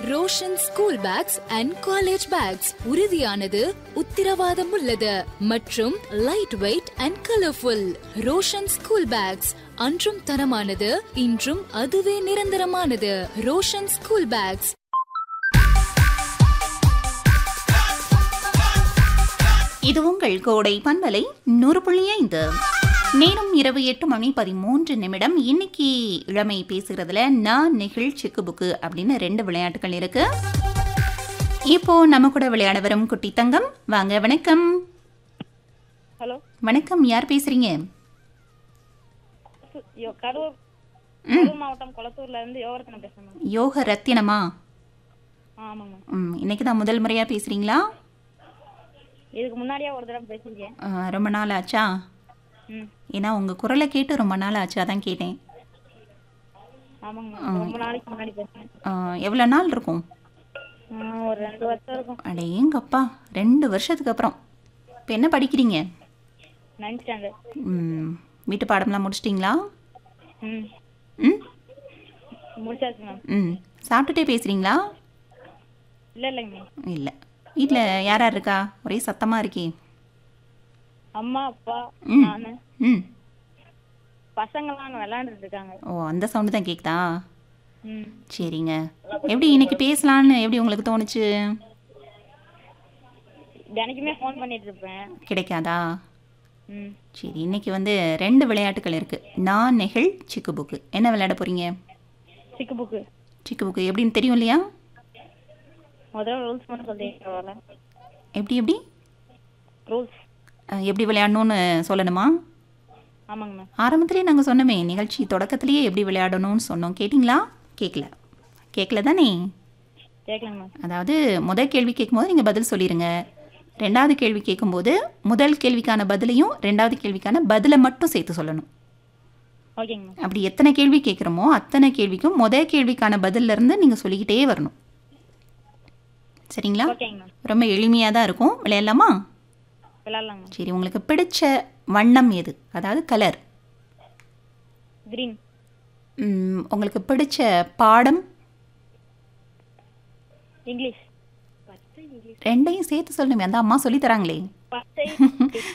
Roshan school bags and college bags உறுதியானது உத்தரவாதம் உள்ளது மற்றும் light weight and colourful Roshan school bags அன்றும் தரமானது இன்றும் அதுவே நிரந்தரமானது ரோஷன் ஸ்கூல் பேக்ஸ் இது உங்கள் கோடை பண்பலை நூறு புள்ளி ஐந்து நேரம் இரவு எட்டு மணி பதிமூன்று நிமிடம் இன்னைக்கு இளமை பேசுகிறதுல நான் நெகிழ் சிக்கு புக்கு அப்படின்னு ரெண்டு விளையாட்டுகள் இருக்கு இப்போ நம்ம கூட விளையாட வரும் குட்டி தங்கம் வாங்க வணக்கம் ஹலோ வணக்கம் யார் பேசுறீங்க சு- யோ- கரூர் கரூர் மாவட்டம் கொளத்தூர்ல இருந்து யோகரத்னம் பேசுறேன் மேம் யோக ரத்தினமா ஆமாங்க மேம் ம், இன்னைக்கு தான் முதல் முறையா பேசுறீங்களா இதுக்கு முன்னாடியே ஒரு தடவை பேசியிருக்கேன் ஆ, ரொம்ப நாள் ஆச்சா ம் ஏன்னா உங்க குரலை கேட்டு ரொம்ப நாள் ஆச்சு அதான் கேட்டேன் ஆமாங்க மேம் ரொம்ப நாளைக்கு முன்னாடி பேசுறேன் ஆ, எவ்வளோ நாள் இருக்கும் ஆ, ஒரு ரெண்டு வருஷம் இருக்கும் அடேங்கப்பா ரெண்டு வருஷத்துக்கு அப்புறம் இப்போ என்ன படிக்கிறீங்க நைன்த் ஸ்டாண்டர்ட் ம், வீட்டு பாடம்லாம் முடிச்சிட்டிங்களா ம் ம் முடிச்சாச்சு மேம் ம் சாப்பிட்டுட்டே பேசுகிறீங்களா இல்லை இல்லைங்க மேம் இல்லை வீட்டில் யார் யார் இருக்கா ஒரே சத்தமாக இருக்கே அம்மா அப்பா ம். நானு ம் பசங்களாம் அங்கே விளையாண்டுட்டு இருக்காங்க ஓ அந்த சவுண்டு தான் கேட்குதா ம் சரிங்க எப்படி இன்னைக்கு பேசலான்னு எப்படி உங்களுக்கு தோணுச்சு தினைக்குமே ஃபோன் பண்ணிட்டு இருப்பேன் கிடைக்காதா ம் சரி இன்னைக்கு வந்து ரெண்டு விளையாட்டுகள் இருக்குது நான் நெகிழ் சிக்கு புக்கு என்ன விளையாட போகிறீங்க சிக்கு புக்கு சிக்கு புக்கு எப்படின்னு தெரியும் இல்லையா முதல்ல ரூல்ஸ் மட்டும் சொல்றீங்க வரல எப்படி எப்படி ரூல்ஸ் அஹ், எப்படி விளையாடணும்னு சொல்லணுமா ஆமாங்க மேம் ஆரம்பத்திலே நாங்கள் சொன்னோமே நிகழ்ச்சி தொடக்கத்திலேயே எப்படி விளையாடணும்னு சொன்னோம் கேட்டிங்களா கேட்கல கேட்கல தானே கேட்கலங்க மேம் அதாவது முதல் கேள்வி கேட்கும்போது நீங்கள் பதில் சொல்லிடுங்க ரெண்டாவது கேள்வி கேட்கும்போது முதல் கேள்விக்கான பதிலையும் ரெண்டாவது கேள்விக்கான பதிலை மட்டும் சேர்த்து சொல்லணும் ஓகேங்க மேம் அப்படி எத்தனை கேள்வி கேட்குறோமோ அத்தனை கேள்விக்கும் முதல் கேள்விக்கான பதில்ல இருந்து நீங்கள் சொல்லிக்கிட்டே வரணும் சரிங்களா ஓகேங்க மேம் ரொம்ப எளிமையாக தான் இருக்கும் விளையாடலாமா விளையாடலாங்க மேம் சரி உங்களுக்கு பிடிச்ச வண்ணம் எது அதாவது கலர் கிரீன் உங்களுக்கு பிடிச்ச பாடம் இங்கிலீஷ் ரெண்டையும் சேர்த்து சொல்லணுமே அந்த அம்மா சொல்லி தராங்களே பச்சை